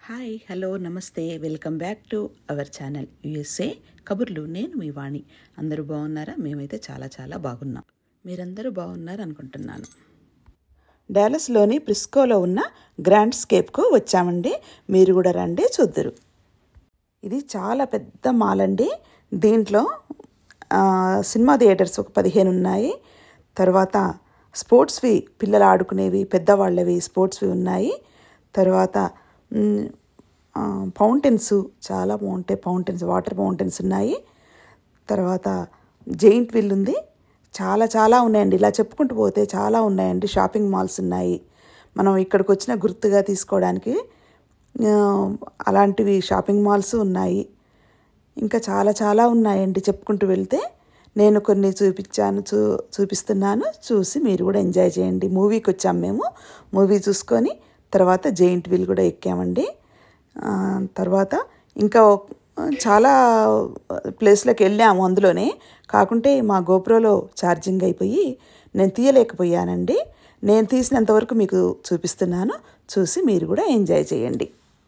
hi hello నమస్తే welcome back to our channel USA కబుర్లు నేను మీ వాణి అందరూ బాగున్నారా మేమైతే చాలా చాలా బాగున్నాం మీరందరూ బాగున్నారు అనుకుంటున్నాను డాలస్లోని ప్రిస్కోలో ఉన్న గ్రాండ్ స్కేప్కు వచ్చామండి మీరు కూడా రండి చూద్దరు ఇది చాలా పెద్ద మాల్ అండి దీంట్లో ఆ, సినిమా థియేటర్స్ ఒక పదిహేను ఉన్నాయి తర్వాత స్పోర్ట్స్వి పిల్లలు ఆడుకునేవి పెద్దవాళ్ళవి స్పోర్ట్స్వి ఉన్నాయి తర్వాత మ్, ఆ, ఫౌంటైన్స్ చాలా బాగుంటాయి ఫౌంటైన్స్ వాటర్ ఫౌంటైన్స్ ఉన్నాయి తర్వాత జెయింట్ విల్ ఉంది చాలా చాలా ఉన్నాయండి ఇలా చెప్పుకుంటూ పోతే చాలా ఉన్నాయండి షాపింగ్ మాల్స్ ఉన్నాయి మనం ఇక్కడికి వచ్చిన గుర్తుగా తీసుకోవడానికి ఆ, అలాంటివి షాపింగ్ మాల్స్ ఉన్నాయి ఇంకా చాలా చాలా ఉన్నాయండి చెప్పుకుంటూ వెళ్తే నేను కొన్ని చూపించాను చూ చూపిస్తున్నాను చూసి మీరు కూడా ఎంజాయ్ చేయండి మూవీకి వచ్చాము మేము మూవీ చూసుకొని తర్వాత జెయింట్ వీల్ కూడా ఎక్కామండి ఆ, తర్వాత ఇంకా ఒక- చాలా ప్లేస్లకు వెళ్ళాము అందులోనే కాకుంటే మా గోప్రోలో ఛార్జింగ్ అయిపోయి నేను తీయలేకపోయానండి నేను తీసినంత వరకు మీకు చూపిస్తున్నాను చూసి మీరు కూడా ఎంజాయ్ చేయండి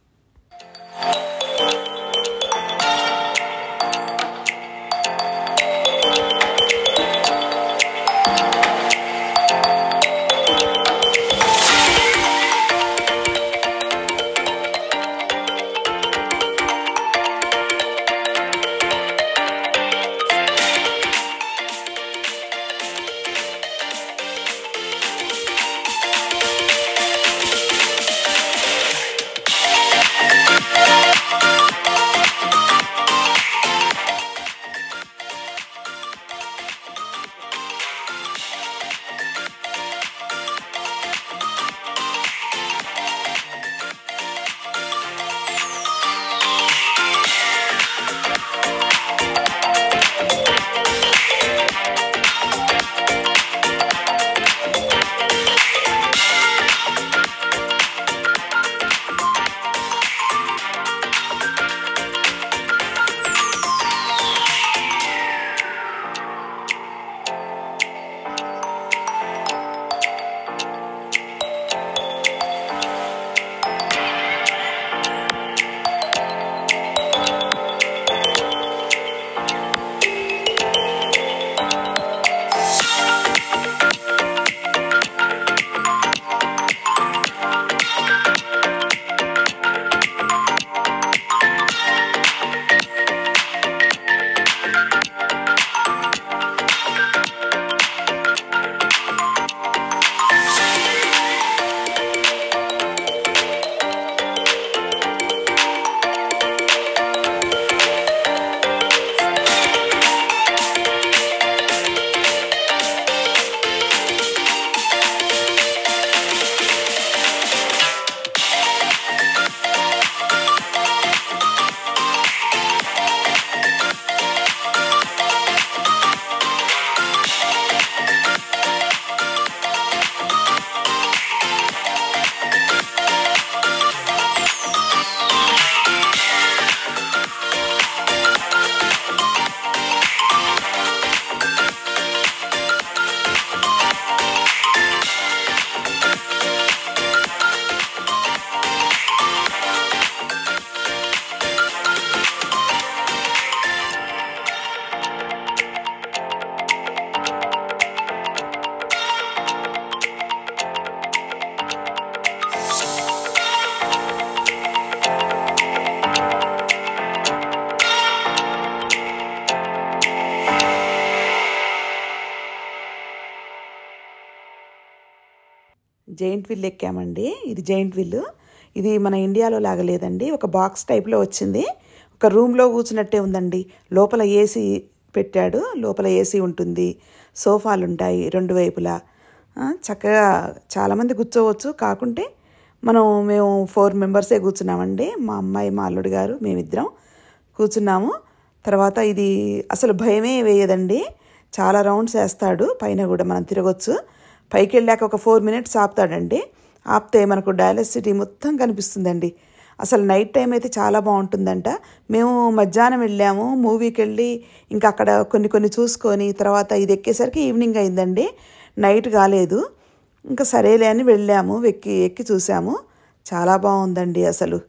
జైంట్ విల్ ఎక్కామండి ఇది జైంట్ విల్ ఇది మన ఇండియాలో లాగా లేదండి ఒక బాక్స్ టైప్లో వచ్చింది ఒక రూమ్లో కూర్చున్నట్టే ఉందండి లోపల ఏసీ పెట్టాడు లోపల ఏసీ ఉంటుంది సోఫాలు ఉంటాయి రెండు వైపులా ఆ, చక్కగా చాలామంది కూర్చోవచ్చు కాకుంటే మనం మేము ఫోర్ మెంబర్సే కూర్చున్నామండి మా అమ్మాయి మా అల్లుడు గారు మేమిద్దరం కూర్చున్నాము తర్వాత ఇది అసలు భయమే వేయదండి చాలా రౌండ్స్ వేస్తాడు పైన కూడా మనం తిరగొచ్చు పైకి వెళ్ళాక ఒక ఫోర్ మినిట్స్ ఆపుతాడండి ఆపితే మనకు డయాలస్ సిటీ మొత్తం కనిపిస్తుందండి అసలు నైట్ టైం అయితే చాలా బాగుంటుందంట మేము మధ్యాహ్నం వెళ్ళాము మూవీకి వెళ్ళి ఇంకా అక్కడ కొన్ని కొన్ని చూసుకొని తర్వాత ఇది ఎక్కేసరికి ఈవినింగ్ అయిందండి నైట్ కాలేదు ఇంకా సరేలే అని వెళ్ళాము ఎక్కి ఎక్కి చూసాము చాలా బాగుందండి అసలు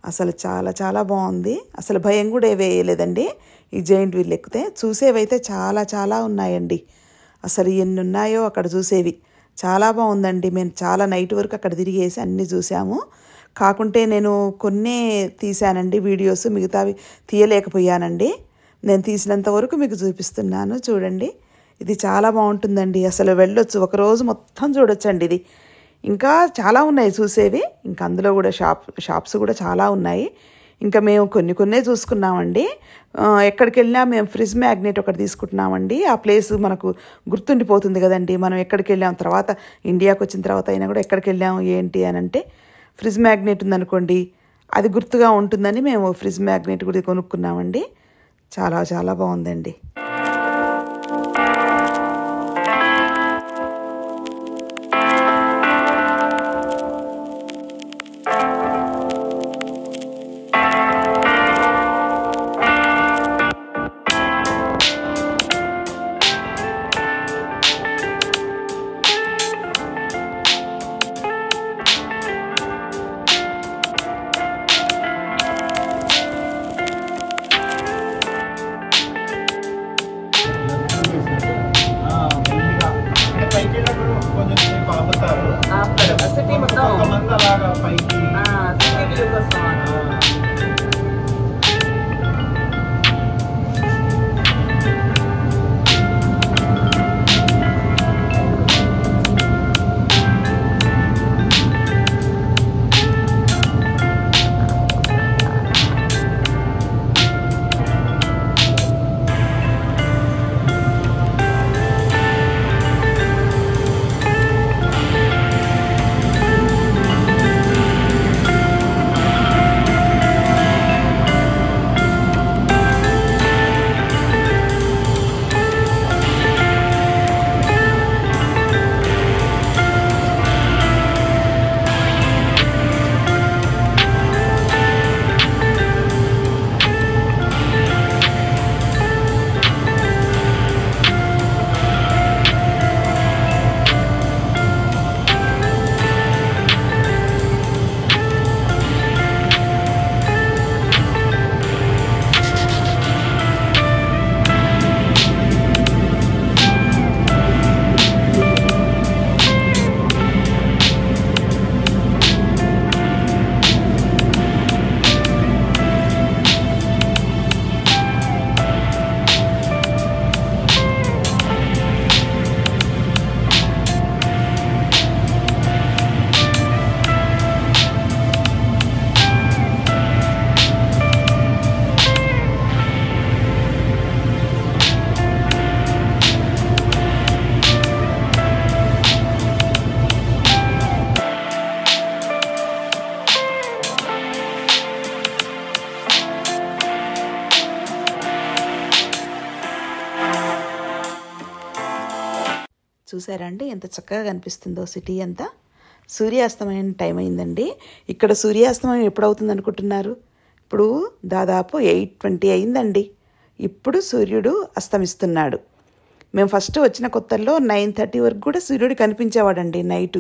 అసలు చాలా చాలా బాగుంది అసలు భయం కూడా వేయలేదండి ఈ జైంట్ వీల్ ఎక్కితే చూసేవైతే చాలా చాలా ఉన్నాయండి అసలు ఎన్ని ఉన్నాయో అక్కడ చూసేవి చాలా బాగుందండి మేము చాలా నైట్ వరకు అక్కడ తిరిగేసి అన్నీ చూసాము కాకుంటే నేను కొన్నే తీశానండి వీడియోస్ మిగతావి తీయలేకపోయానండి నేను తీసినంత వరకు మీకు చూపిస్తున్నాను చూడండి ఇది చాలా బాగుంటుందండి అసలు వెళ్ళొచ్చు ఒకరోజు మొత్తం చూడొచ్చండి ఇది ఇంకా చాలా ఉన్నాయి చూసేవి ఇంకా అందులో కూడా షాప్ షాప్స్ కూడా చాలా ఉన్నాయి ఇంకా మేము కొన్ని కొన్నే చూసుకున్నామండి ఆ, ఎక్కడికి వెళ్ళినా మేము ఫ్రిడ్జ్ మ్యాగ్నెట్ ఒకటి తీసుకుంటున్నామండి ఆ ప్లేస్ మనకు గుర్తుండిపోతుంది కదండి మనం ఎక్కడికి వెళ్ళాం తర్వాత ఇండియాకి వచ్చిన తర్వాత అయినా కూడా ఎక్కడికి వెళ్ళాము ఏంటి అని అంటే ఫ్రిడ్జ్ మ్యాగ్నెట్ ఉందనుకోండి అది గుర్తుగా ఉంటుందని మేము ఫ్రిడ్జ్ మ్యాగ్నెట్ కూడా కొనుక్కున్నామండి చాలా చాలా బాగుందండి పైకి వెళ్ళినప్పుడు కొంచెం సేపు ఆపుతారు సిటీ కొంతమంది అలాగా పైకి సిటీ వ్యూ కోసం ఆ, చూసారా అండి ఎంత చక్కగా కనిపిస్తుందో సిటీ అంతా సూర్యాస్తమయం టైం అయిందండి ఇక్కడ సూర్యాస్తమయం ఎప్పుడు అవుతుంది అనుకుంటున్నారు ఇప్పుడు దాదాపు ఎయిట్ ట్వంటీ అయిందండి ఇప్పుడు సూర్యుడు అస్తమిస్తున్నాడు మేము ఫస్ట్ వచ్చిన కొత్తల్లో నైన్ థర్టీ వరకు కూడా సూర్యుడు కనిపించేవాడండి నైటు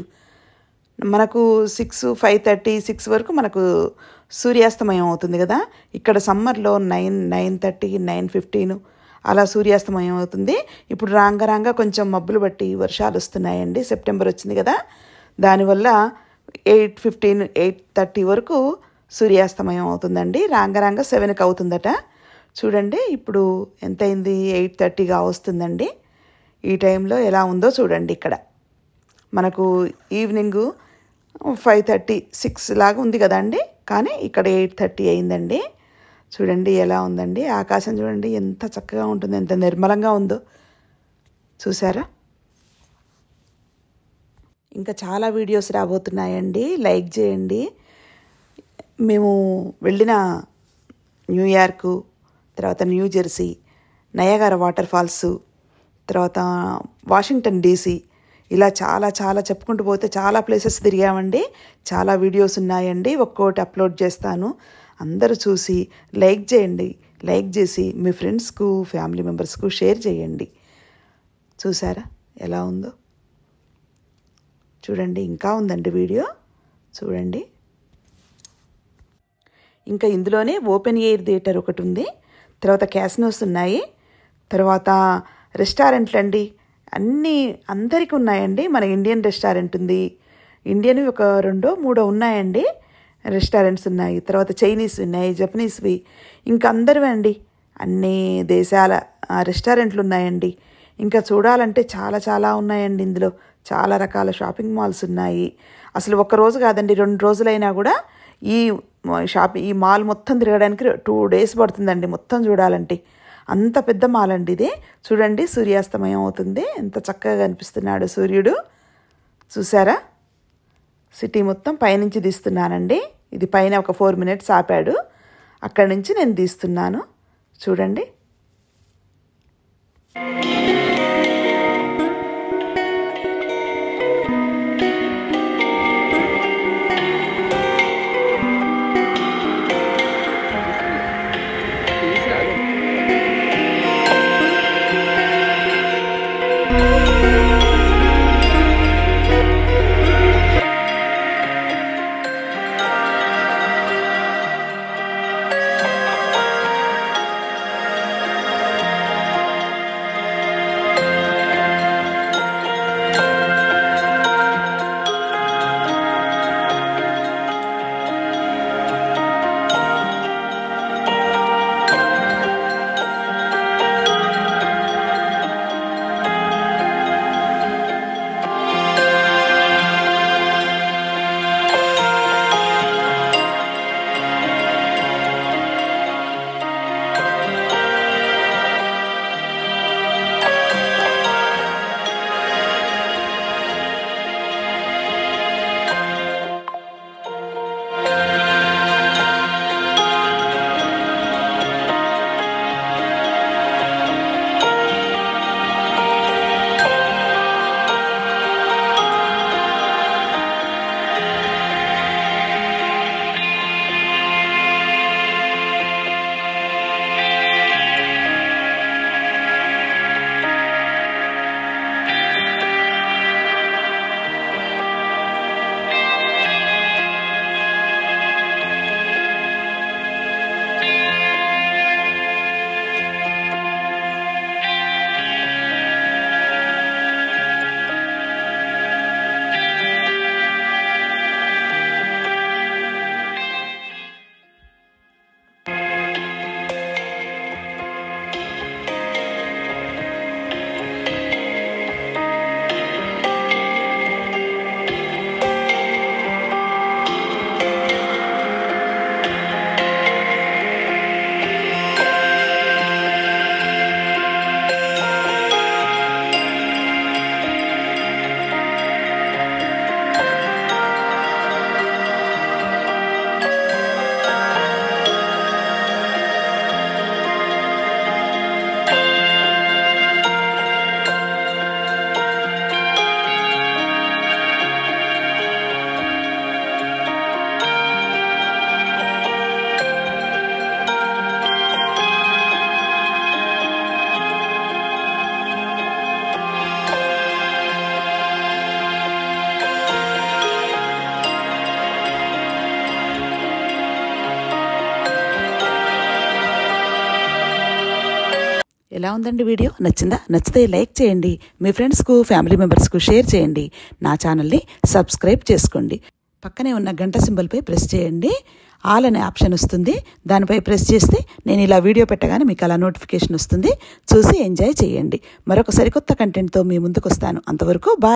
మనకు సిక్స్ ఫైవ్ థర్టీ సిక్స్ వరకు మనకు సూర్యాస్తమయం అవుతుంది కదా ఇక్కడ సమ్మర్లో nine nine thirty nine fifteen అలా సూర్యాస్తమయం అవుతుంది ఇప్పుడు రాంగ రాంగ కొంచెం మబ్బులు బట్టి వర్షాలు వస్తున్నాయండి సెప్టెంబర్ వచ్చింది కదా దానివల్ల ఎయిట్ ఫిఫ్టీన్ ఎయిట్ థర్టీ వరకు సూర్యాస్తమయం అవుతుందండి రాంగ రాంగ సెవెన్కి అవుతుందట చూడండి ఇప్పుడు ఎంత అయింది ఎయిట్ థర్టీగా వస్తుందండి ఈ టైంలో ఎలా ఉందో చూడండి ఇక్కడ మనకు ఈవినింగ్ ఫైవ్ థర్టీ సిక్స్ లాగా ఉంది కదండి కానీ ఇక్కడ ఎయిట్ థర్టీ అయిందండి చూడండి ఎలా ఉందండి ఆకాశం చూడండి ఎంత చక్కగా ఉంటుంది ఎంత నిర్మలంగా ఉందో చూసారా ఇంకా చాలా వీడియోస్ రాబోతున్నాయండి లైక్ చేయండి మేము వెళ్ళిన న్యూయార్కు తర్వాత New Jersey Niagara water falls తర్వాత వాషింగ్టన్ డీసీ ఇలా చాలా చాలా చెప్పుకుంటూ పోతే చాలా ప్లేసెస్ తిరిగామండి చాలా వీడియోస్ ఉన్నాయండి ఒక్కోటి అప్లోడ్ చేస్తాను అందరూ చూసి లైక్ చేయండి లైక్ చేసి మీ ఫ్రెండ్స్కు ఫ్యామిలీ మెంబర్స్కు షేర్ చేయండి చూసారా ఎలా ఉందో చూడండి ఇంకా ఉందండి వీడియో చూడండి ఇంకా ఇందులోనే ఓపెన్ ఎయిర్ థియేటర్ ఒకటి ఉంది తర్వాత క్యాసినోస్ ఉన్నాయి తర్వాత రెస్టారెంట్లు అండి అన్నీ అందరికీ ఉన్నాయండి మన ఇండియన్ రెస్టారెంట్ ఉంది ఇండియన్ ఒక రెండో మూడో ఉన్నాయండి రెస్టారెంట్స్ ఉన్నాయి తర్వాత చైనీస్ ఉన్నాయి జపనీస్వి ఇంకా అందరివి అండి అన్ని దేశాల ఆ, రెస్టారెంట్లు ఉన్నాయండి ఇంకా చూడాలంటే చాలా చాలా ఉన్నాయండి ఇందులో చాలా రకాల షాపింగ్ మాల్స్ ఉన్నాయి అసలు ఒక రోజు కాదండి రెండు రోజులైనా కూడా ఈ షాప్ ఈ మాల్ మొత్తం తిరగడానికి టూ డేస్ పడుతుందండి మొత్తం చూడాలంటే అంత పెద్ద మాల్ అండి ఇది చూడండి సూర్యాస్తమయం అవుతుంది ఎంత చక్కగా కనిపిస్తున్నాడు సూర్యుడు చూసారా సిటీ మొత్తం పైనుంచి తీస్తున్నానండి ఇది పైన ఒక ఫోర్ మినిట్స్ ఆపాడు అక్కడి నుంచి నేను తీస్తున్నాను చూడండి ఎలా ఉందండి వీడియో నచ్చిందా నచ్చితే లైక్ చేయండి మీ ఫ్రెండ్స్కు ఫ్యామిలీ మెంబర్స్కు షేర్ చేయండి నా ఛానల్ని సబ్స్క్రైబ్ చేసుకోండి పక్కనే ఉన్న గంట సింబల్పై ప్రెస్ చేయండి ఆల్ అనే ఆప్షన్ వస్తుంది దానిపై ప్రెస్ చేస్తే నేను ఇలా వీడియో పెట్టగానే మీకు అలా నోటిఫికేషన్ వస్తుంది చూసి ఎంజాయ్ చేయండి మరొక సరికొత్త కంటెంట్తో మీ ముందుకు వస్తాను అంతవరకు బాయ్